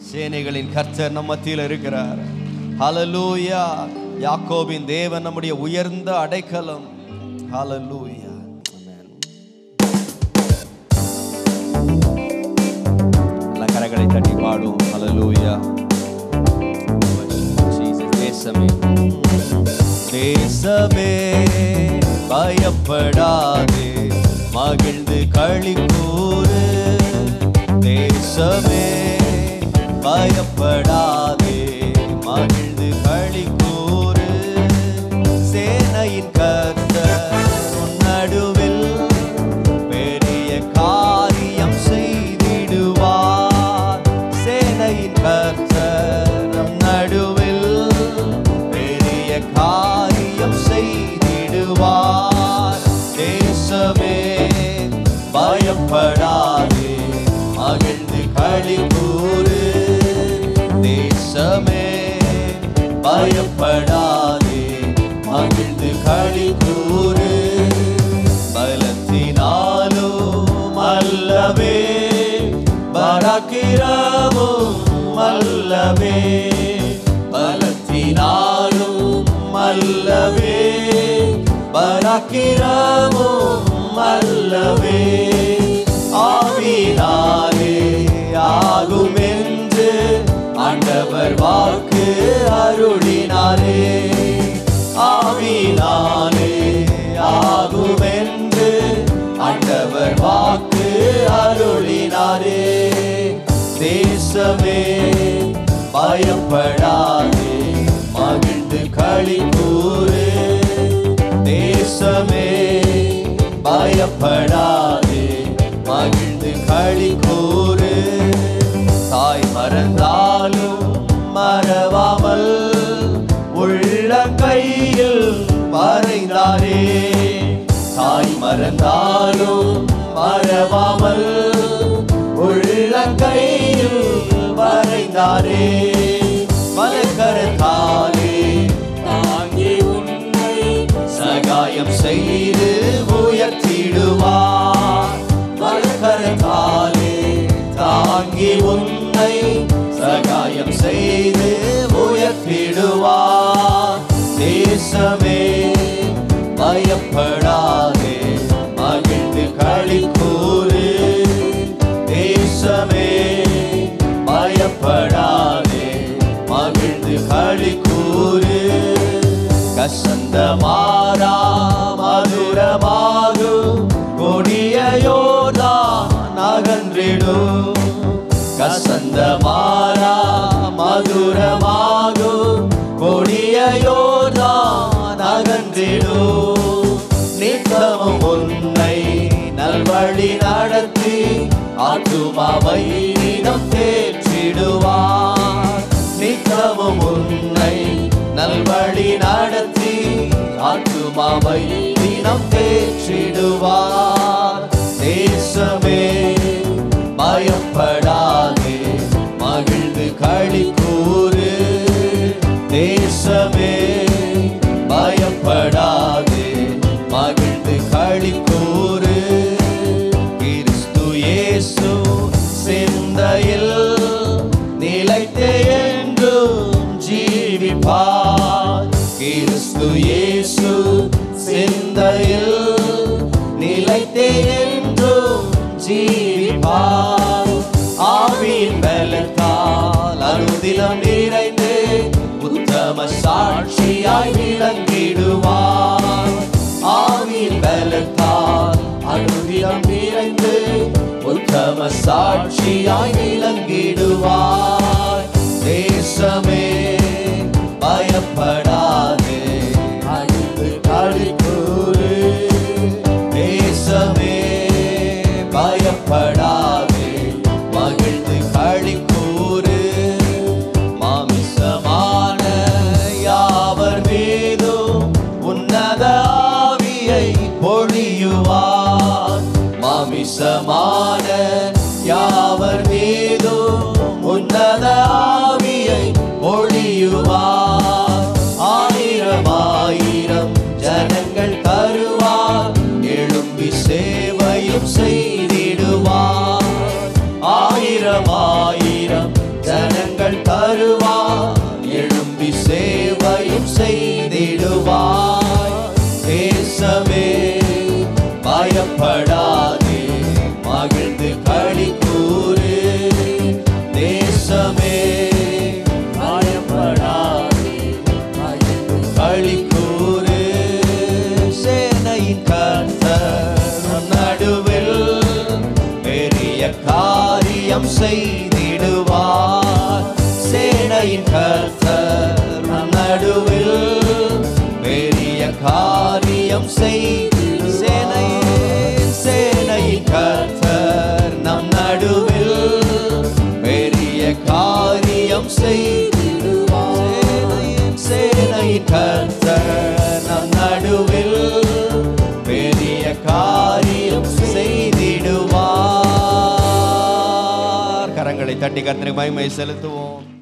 சேனைகளின் கர்த்தர் நம்ம மத்தியில் இருக்கிறார் ஹalleluya யாக்கோபின் தேவன் நம்முடைய உயர்ந்த அடைக்கலம் ஹalleluya ஆமென் எல்லா கரங்களை தட்டி பாடும் ஹalleluya Jesus தேசமே தேசமே பயப்படாதே மகிழ்ந்து களி கூறு தேசமே பயப்படாதே மகிழ்ந்து களி கூறு சேனையின் கர்த்தர் உன் நடுவில் பெரிய காரியம் செய்திடுவார் சேனையின் கர்த்தர் நம் நடுவில் பெரிய காரியம் செய்திடுவார் தேசமே பயப்படாதே மகிழ்ந்து களி கூறு தேசமே பயப்படாதே மகிழ்ந்து களி கூறு பலத்தினாலும் அல்லவே பராக்கிரமும் அல்லவே பலத்தினாலும் அல்லவே பராக்கிரமும் அல்லவே ஆவினாலே ஆகும் என்று ஆண்டவர் வாக்கு அருளினாரே ஆவினாலே ஆகும் என்று ஆண்டவர் வாக்கு அருளினாரே தேசமே பயப்படாதே மகிழ்ந்து களி கூறு தேசமே பயப்படாதே மகிழ்ந்து களி கூறு தாய் மறந்தாலும் மறவாமல் உள்ள கையில் வரைந்தாரே தாய் மறந்தாலும் மறவாமல் உள்ள கையில் வரைந்தாரே மலக்கரத்தாலே தாங்கி உன்னை சகாயம் செய்து உயர்த்திடுவார் மலக்கரத்தாலே தாங்கி உன்னை சகாயம் செய்து உயர்த்திடுவார் தேசமே பயப்படாதே மகிழ்ந்து களி கூறு தேசமே பயப்படாதே மகிழ்ந்து களி கூறு கசந்த மாறா மதுரமாகும் கொடியோதா நகன்றிடும் கசந்த மாறா மதுரமாகும் கொடியோதா நகன்றிடும் நித்தமும் உன்னை நல்வழி நடத்தி ஆத்துமாவை நினம் தேற்றிடுவார் நித்தமும் உன்னை நல்வழி நடத்தி ஆத்துமாவை தினம் தேற்றிடுவார் தேசமே பயப்படாதே மகிழ்ந்து களி கூறு தேசமே பயப்படாதே மகிழ்ந்து களி கூறு கிறிஸ்து இயேசு சிந்தையில் நிலைத்தே என்றும் ஜீவிப்பார் கிறிஸ்து இயேசு சிந்தையில் நிலைத்தே என்றும் ஜீவிப்பார் ஆவின் பலத்தால் அனுதினம் நிறைந்து உத்தம சாட்சியாய் விளங்கிடுவார் ஆவின் பலத்தால் அனுதினம் நிறைந்து உத்தம சாட்சியாய் விளங்கிடுவார் தேசமே பயப்படாதே அழிந்து களி கூறு தேசமே பயப்படாதே மகிழ்ந்து களி கூறு மாமிசமான யாவர் மீதும் உன்னத ஆவியை பொழியுவார் மாமிசமான யாவர் மீதும் உன்னத ஆவியை பொழியுவார் ஆயிரம் ஆயிரம் ஜனங்கள் தருவார் எழும்பி சேவையும் செய்திடுவார் ஆயிரம் ஆயிரம் ஜன தருவார் எழும்பி சேவையும் செய்திடுவார் தேசமே பயப்படாதே மகிழ்ந்து களி கூறு தேசமே பயப்படாதே மகிழ்ந்து களி கூறு சேனையின் கர்த்தர் நம் நடுவில் பெரிய காரியம் செய்திடுவார் சேனையின் கர்த்தர் நம் நடுவில் பெரிய காரியம் செய்து சேனையின் சேனையின் கர்த்தர் நம் நடுவில் பெரிய காரியம் செய்திடுவார் சேனையின் சேனையின் கர்த்தர் நம் நடுவில் பெரிய காரியம் செய்திடுவார் கரங்களை தட்டி கர்த்தரை மகிமை செலுத்துவோம்